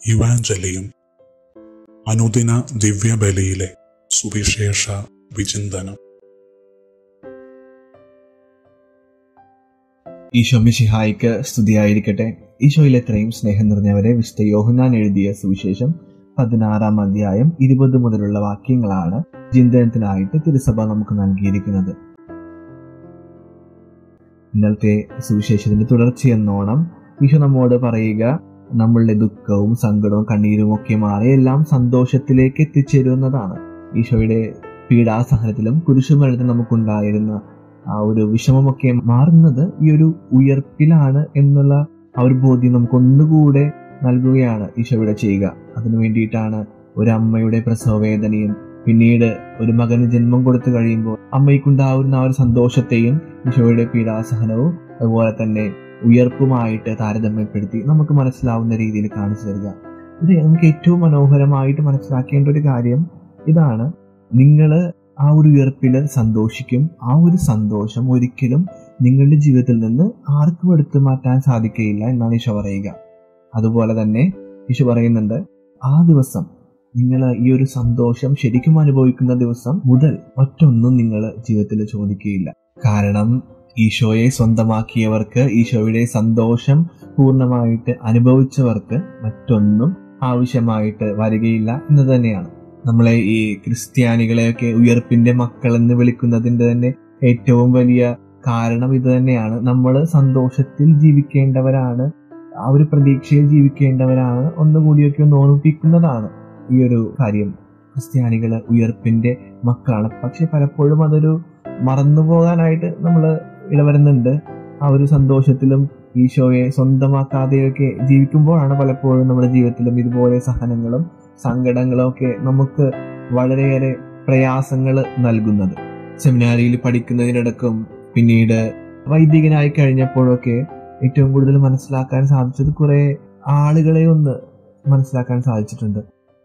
ഇവാഞ്ചലിയും അനുദിന ദിവ്യബലിയിലെ സുവിശേഷ വിചിന്തനം ഈശോ മിശിഹായിക്ക് സ്തുതിയായിരിക്കട്ടെ ഈശോയിൽ എത്രയും സ്നേഹം നിറഞ്ഞവരെ വിശുദ്ധ യോഹന്നാൻ എഴുതിയ സുവിശേഷം പതിനാറാം അധ്യായം ഇരുപത് മുതലുള്ള വാക്യങ്ങളാണ് ചിന്തനത്തിനായിട്ട് തിരുസഭ നമുക്ക് നൽകിയിരിക്കുന്നത് ഇന്നലത്തെ സുവിശേഷത്തിന്റെ തുടർച്ചയെന്നോണം ഈശോ നമ്മോട് പറയുക നമ്മളുടെ ദുഃഖവും സങ്കടവും കണ്ണീരും ഒക്കെ മാറി എല്ലാം സന്തോഷത്തിലേക്ക് എത്തിച്ചേരുന്നതാണ് ഈശോയുടെ പീഡാസഹനത്തിലും കുരിശുമരണത്തിലും നമുക്കുണ്ടായിരുന്ന ആ ഒരു വിഷമമൊക്കെ മാറുന്നത് ഈ ഒരു ഉയർപ്പിലാണ് എന്നുള്ള ആ ഒരു ബോധ്യം നമുക്ക് ഒന്നുകൂടെ നൽകുകയാണ് ഈശോയുടെ ചെയ്യുക അതിനു വേണ്ടിയിട്ടാണ് ഒരു അമ്മയുടെ പ്രസവവേദനയും പിന്നീട് ഒരു മകന് ജന്മം കൊടുത്തു കഴിയുമ്പോൾ അമ്മയ്ക്കുണ്ടാവുന്ന ആ ഒരു സന്തോഷത്തെയും ഈശോയുടെ പീഡാസഹനവും അതുപോലെ തന്നെ ഉയർപ്പുമായിട്ട് താരതമ്യപ്പെടുത്തി നമുക്ക് മനസ്സിലാവുന്ന രീതിയിൽ കാണിച്ചു തരിക ഇത് നമുക്ക് ഏറ്റവും മനോഹരമായിട്ട് മനസ്സിലാക്കേണ്ട ഒരു കാര്യം ഇതാണ് നിങ്ങൾ ആ ഒരു ഉയർപ്പിൽ സന്തോഷിക്കും ആ ഒരു സന്തോഷം ഒരിക്കലും നിങ്ങളുടെ ജീവിതത്തിൽ നിന്ന് ആർക്കും എടുത്തു മാറ്റാൻ സാധിക്കുകയില്ല എന്നാണ് ഈശോ പറയുക അതുപോലെ തന്നെ ഈശോ പറയുന്നുണ്ട് ആ ദിവസം നിങ്ങൾ ഈ ഒരു സന്തോഷം ശരിക്കും അനുഭവിക്കുന്ന ദിവസം മുതൽ മറ്റൊന്നും നിങ്ങൾ ജീവിതത്തിൽ ചോദിക്കുകയില്ല കാരണം ഈശോയെ സ്വന്തമാക്കിയവർക്ക് ഈശോയുടെ സന്തോഷം പൂർണ്ണമായിട്ട് അനുഭവിച്ചവർക്ക് മറ്റൊന്നും ആവശ്യമായിട്ട് വരികയില്ല എന്ന് തന്നെയാണ് നമ്മളെ ഈ ക്രിസ്ത്യാനികളെയൊക്കെ ഉയർപ്പിന്റെ മക്കൾ എന്ന് വിളിക്കുന്നതിന്റെ തന്നെ ഏറ്റവും വലിയ കാരണം ഇത് തന്നെയാണ് നമ്മൾ സന്തോഷത്തിൽ ജീവിക്കേണ്ടവരാണ് ആ ഒരു പ്രതീക്ഷയിൽ ജീവിക്കേണ്ടവരാണ് ഒന്നുകൂടിയൊക്കെ ഒന്ന് ഓർമ്മിപ്പിക്കുന്നതാണ് ഈ ഒരു കാര്യം ക്രിസ്ത്യാനികൾ ഉയർപ്പിന്റെ മക്കളാണ് പക്ഷെ പലപ്പോഴും അതൊരു മറന്നുപോകാനായിട്ട് നമ്മൾ ഇടവരുന്നുണ്ട് ആ ഒരു സന്തോഷത്തിലും ഈശോയെ സ്വന്തമാക്കാതെയൊക്കെ ജീവിക്കുമ്പോഴാണ് പലപ്പോഴും നമ്മുടെ ജീവിതത്തിലും ഇതുപോലെ സഹനങ്ങളും സങ്കടങ്ങളും ഒക്കെ നമുക്ക് വളരെയേറെ പ്രയാസങ്ങൾ നൽകുന്നത് സെമിനാരിയിൽ പഠിക്കുന്നതിനിടക്കും പിന്നീട് വൈദികനായി കഴിഞ്ഞപ്പോഴൊക്കെ ഏറ്റവും കൂടുതൽ മനസ്സിലാക്കാൻ സാധിച്ചത് കുറെ ആളുകളെ ഒന്ന് മനസ്സിലാക്കാൻ സാധിച്ചിട്ടുണ്ട്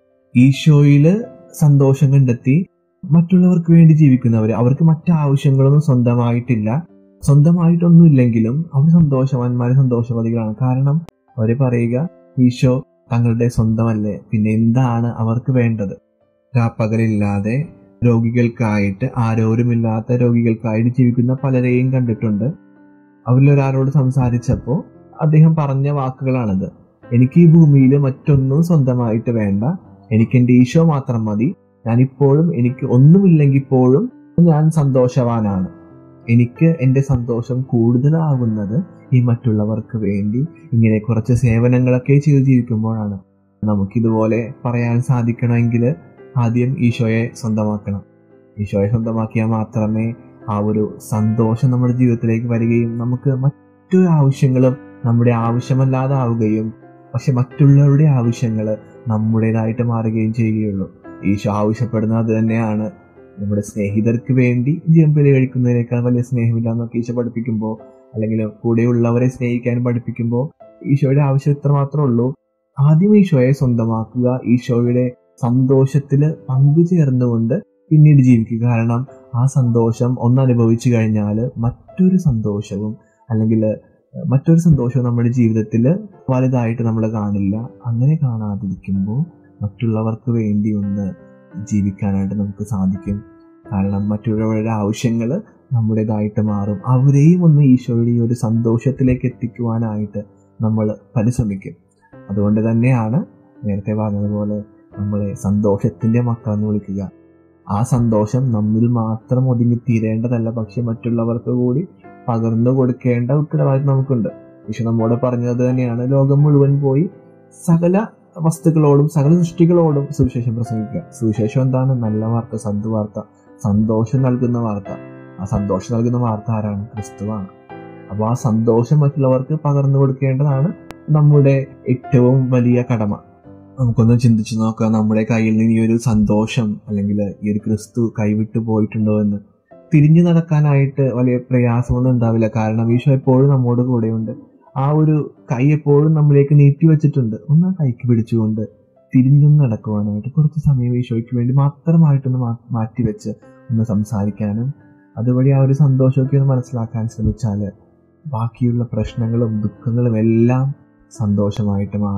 ഈശോയില് സന്തോഷം കണ്ടെത്തി മറ്റുള്ളവർക്ക് വേണ്ടി ജീവിക്കുന്നവര് അവർക്ക് മറ്റു ആവശ്യങ്ങളൊന്നും സ്വന്തമായിട്ടില്ല സ്വന്തമായിട്ടൊന്നും ഇല്ലെങ്കിലും അവർ സന്തോഷവാന്മാരെ സന്തോഷവതികളാണ് കാരണം അവര് പറയുക ഈശോ തങ്ങളുടെ സ്വന്തമല്ലേ പിന്നെ എന്താണ് അവർക്ക് വേണ്ടത് രാപ്പകലില്ലാതെ രോഗികൾക്കായിട്ട് ആരോരുമില്ലാത്ത രോഗികൾക്കായിട്ട് ജീവിക്കുന്ന പലരെയും കണ്ടിട്ടുണ്ട് അവരിലൊരാളോട് സംസാരിച്ചപ്പോൾ അദ്ദേഹം പറഞ്ഞ വാക്കുകളാണിത് എനിക്ക് ഈ ഭൂമിയിൽ മറ്റൊന്നും സ്വന്തമായിട്ട് വേണ്ട എനിക്ക് എൻ്റെ ഈശോ മാത്രം മതി ഞാനിപ്പോഴും എനിക്ക് ഒന്നുമില്ലെങ്കിൽ പോലും ഞാൻ സന്തോഷവാനാണ് എനിക്ക് എൻ്റെ സന്തോഷം കൂടുതലാകുന്നത് ഈ മറ്റുള്ളവർക്ക് വേണ്ടി ഇങ്ങനെ കുറച്ച് സേവനങ്ങളൊക്കെ ചെയ്ത് ജീവിക്കുമ്പോഴാണ് നമുക്കിതുപോലെ പറയാൻ സാധിക്കണമെങ്കിൽ ആദ്യം ഈശോയെ സ്വന്തമാക്കണം ഈശോയെ സ്വന്തമാക്കിയാൽ മാത്രമേ ആ ഒരു സന്തോഷം നമ്മുടെ ജീവിതത്തിലേക്ക് വരികയും നമുക്ക് മറ്റൊരു ആവശ്യങ്ങളും നമ്മുടെ ആവശ്യമല്ലാതാവുകയും പക്ഷെ മറ്റുള്ളവരുടെ ആവശ്യങ്ങൾ നമ്മുടേതായിട്ട് മാറുകയും ചെയ്യുകയുള്ളൂ ഈശോ ആവശ്യപ്പെടുന്നത് അത് തന്നെയാണ് നമ്മുടെ സ്നേഹിതർക്ക് വേണ്ടി ജീവൻ ബലി കഴിക്കുന്നതിനേക്കാൾ വലിയ സ്നേഹമില്ല എന്നൊക്കെ ഈശോ പഠിപ്പിക്കുമ്പോൾ അല്ലെങ്കിൽ കൂടെയുള്ളവരെ സ്നേഹിക്കാൻ പഠിപ്പിക്കുമ്പോൾ ഈശോയുടെ ആവശ്യം ഇത്ര മാത്രമേ ഉള്ളൂ ആദ്യം ഈശോയെ സ്വന്തമാക്കുക ഈശോയുടെ സന്തോഷത്തിൽ പങ്കുചേർന്നുകൊണ്ട് പിന്നീട് ജീവിക്കുക കാരണം ആ സന്തോഷം ഒന്ന് അനുഭവിച്ചു കഴിഞ്ഞാൽ മറ്റൊരു സന്തോഷവും അല്ലെങ്കിൽ മറ്റൊരു സന്തോഷവും നമ്മുടെ ജീവിതത്തിൽ വലുതായിട്ട് നമ്മൾ കാണില്ല അങ്ങനെ കാണാതിരിക്കുമ്പോൾ മറ്റുള്ളവർക്ക് വേണ്ടി ഒന്ന് ജീവിക്കാനായിട്ട് നമുക്ക് സാധിക്കും കാരണം മറ്റുള്ളവരുടെ ആവശ്യങ്ങൾ നമ്മുടേതായിട്ട് മാറും അവരെയും ഒന്ന് ഈശോയുടെ ഈ ഒരു സന്തോഷത്തിലേക്ക് എത്തിക്കുവാനായിട്ട് നമ്മൾ പരിശ്രമിക്കും അതുകൊണ്ട് തന്നെയാണ് നേരത്തെ പറഞ്ഞതുപോലെ നമ്മളെ സന്തോഷത്തിന്റെ മക്കളെന്ന് വിളിക്കുക ആ സന്തോഷം നമ്മിൽ മാത്രം ഒതുങ്ങി തീരേണ്ടതല്ല പക്ഷെ മറ്റുള്ളവർക്ക് കൂടി പകർന്നു കൊടുക്കേണ്ട ഉത്തരവാദിത്വം നമുക്കുണ്ട് ഈശോ നമ്മോട് പറഞ്ഞത് തന്നെയാണ് ലോകം മുഴുവൻ പോയി സകല വസ്തുക്കളോടും സകല സൃഷ്ടികളോടും സുവിശേഷം പ്രസംഗിക്കുക സുവിശേഷം എന്താണ് നല്ല വാർത്ത സന്തുവാർത്ത സന്തോഷം നൽകുന്ന വാർത്ത ആ സന്തോഷം നൽകുന്ന വാർത്ത ആരാണ് ക്രിസ്തുവാണ് അപ്പോൾ ആ സന്തോഷം മറ്റുള്ളവർക്ക് പകർന്നു കൊടുക്കേണ്ടതാണ് നമ്മുടെ ഏറ്റവും വലിയ കടമ നമുക്കൊന്ന് ചിന്തിച്ചു നോക്കാം നമ്മുടെ കയ്യിൽ നിന്ന് ഈ ഒരു സന്തോഷം അല്ലെങ്കിൽ ഈ ഒരു ക്രിസ്തു കൈവിട്ടു പോയിട്ടുണ്ടോ എന്ന് തിരിഞ്ഞു നടക്കാനായിട്ട് വലിയ പ്രയാസമൊന്നും ഉണ്ടാവില്ല കാരണം ഈശോ എപ്പോഴും നമ്മോട് കൂടെയുണ്ട് ആ ഒരു കൈ എപ്പോഴും നമ്മളിലേക്ക് നീട്ടി വെച്ചിട്ടുണ്ട് ഒന്ന് ആ കൈക്ക് പിടിച്ചുകൊണ്ട് തിരിഞ്ഞും നടക്കുവാനായിട്ട് കുറച്ച് സമയം ഈശോയ്ക്ക് വേണ്ടി മാത്രമായിട്ടൊന്ന് മാറ്റി വെച്ച് ഒന്ന് സംസാരിക്കാനും അതുവഴി ആ ഒരു സന്തോഷമൊക്കെ ഒന്ന് മനസ്സിലാക്കാൻ ശ്രമിച്ചാൽ ബാക്കിയുള്ള പ്രശ്നങ്ങളും ദുഃഖങ്ങളും എല്ലാം സന്തോഷമായിട്ട് മാറും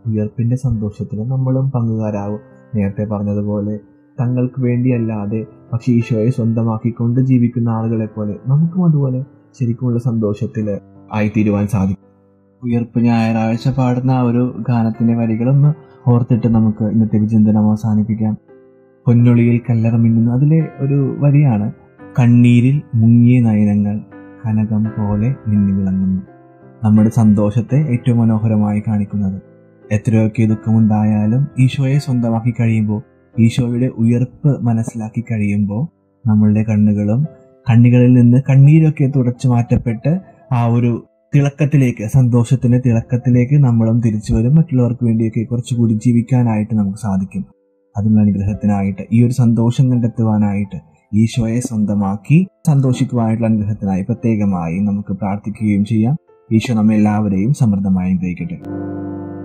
ഉയർപ്പിന്റെ സന്തോഷത്തിൽ നമ്മളും പങ്കുകാരാകും നേരത്തെ പറഞ്ഞതുപോലെ തങ്ങൾക്ക് വേണ്ടിയല്ലാതെ പക്ഷെ ഈശോയെ സ്വന്തമാക്കിക്കൊണ്ട് ജീവിക്കുന്ന ആളുകളെ പോലെ നമുക്കും അതുപോലെ ശരിക്കുമുള്ള സന്തോഷത്തിൽ ആയിത്തീരുവാൻ സാധിക്കും ഉയർപ്പ് ഞായറാഴ്ച പാടുന്ന ആ ഒരു ഗാനത്തിന്റെ വരികളൊന്ന് ഓർത്തിട്ട് നമുക്ക് ഇന്നത്തെ വിചിന്തനം അവസാനിപ്പിക്കാം പൊന്നൊളിയിൽ കല്ലറ മിന്നുന്നു അതിലെ ഒരു വരിയാണ് കണ്ണീരിൽ മുങ്ങിയ നയനങ്ങൾ കനകം പോലെ മിന്നി വിളങ്ങുന്നു നമ്മുടെ സന്തോഷത്തെ ഏറ്റവും മനോഹരമായി കാണിക്കുന്നത് എത്രയൊക്കെ ദുഃഖമുണ്ടായാലും ഈശോയെ സ്വന്തമാക്കി കഴിയുമ്പോൾ ഈശോയുടെ ഉയർപ്പ് മനസ്സിലാക്കി കഴിയുമ്പോൾ നമ്മളുടെ കണ്ണുകളും കണ്ണികളിൽ നിന്ന് കണ്ണീരൊക്കെ തുടച്ചു മാറ്റപ്പെട്ട് ആ ഒരു തിളക്കത്തിലേക്ക് സന്തോഷത്തിന്റെ തിളക്കത്തിലേക്ക് നമ്മളും തിരിച്ചു വരും മറ്റുള്ളവർക്ക് വേണ്ടിയൊക്കെ കുറച്ചുകൂടി ജീവിക്കാനായിട്ട് നമുക്ക് സാധിക്കും അതിനുള്ള അനുഗ്രഹത്തിനായിട്ട് ഈ ഒരു സന്തോഷം കണ്ടെത്തുവാനായിട്ട് ഈശോയെ സ്വന്തമാക്കി സന്തോഷിക്കുവാനായിട്ടുള്ള അനുഗ്രഹത്തിനായി പ്രത്യേകമായി നമുക്ക് പ്രാർത്ഥിക്കുകയും ചെയ്യാം ഈശോ നമ്മെ എല്ലാവരെയും സമൃദ്ധമായി അനുഗ്രഹിക്കട്ടെ